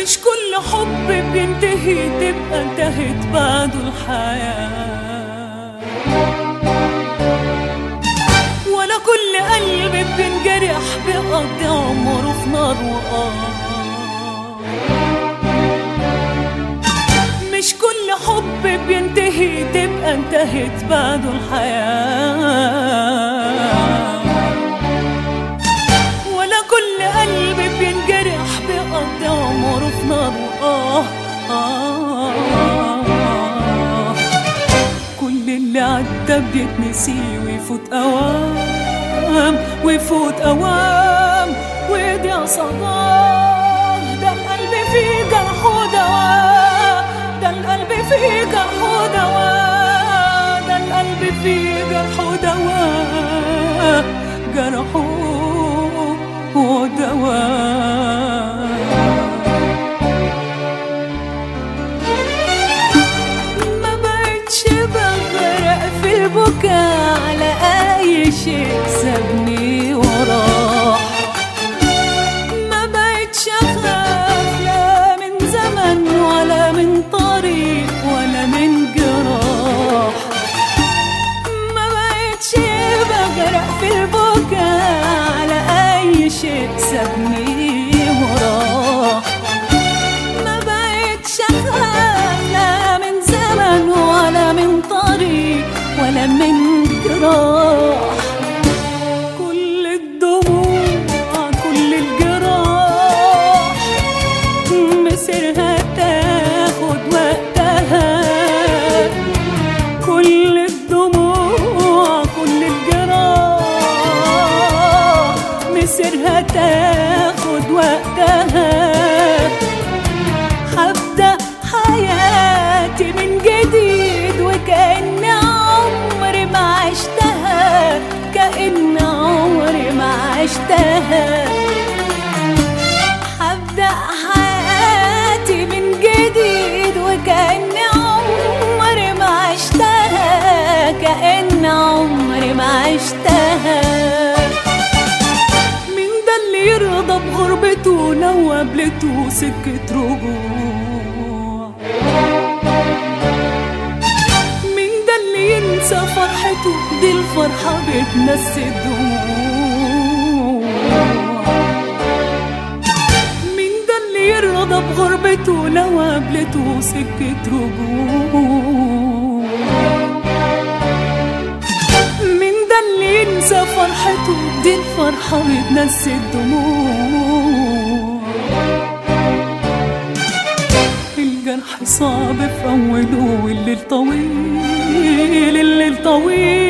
مش كل حب بينتهي تبقى انتهت بعده الحياة ولا كل قلب بينجرح بيقضي عمره في نار وقار مش كل حب بينتهي تبقى انتهت بعده الحياة ولا كل قلب بينجرح بيقضي عمره في نار آه آه آه كل اللي عدى بيتنسي ويفوت أوام ويفوت أوام ويضيع صداه ده القلب فيه جرح ودواء ده القلب فيه جرح ودواء ده القلب فيه جرح ودواء جرح ودواء ما بقتش بغرق في البكاء على اي شيء سابني وراه ما بقتش اخاف لا من زمن ولا من طريق ولا من جراح ما بقتش بغرق في البكاء على اي شيء سابني وراه ما بقتش اخاف لا من زمن ولا من طريق ولا من جراح كل الدموع كل الجراح مسيرها تاخد وقتها كل الدموع كل الجراح مسيرها تاخد وقتها هبدأ حياتي من جديد وكأن عمري ما عشتها كأن عمري ما عشتها هبدأ حياتي من جديد وكأن عمري ما عشتها كأن عمري ما عشتها مين ده اللي يرضى بغربته لو قابلته سكة رجوع مين ده اللي ينسى فرحته دي الفرحة بتنسي الدموع مين ده اللي يرضى بغربته لو قابلته سكة رجوع مين ده اللي ينسى فرحته دي الفرحة بتنسي الدموع الجرح صعب في أوله والليل طويل الليل طويل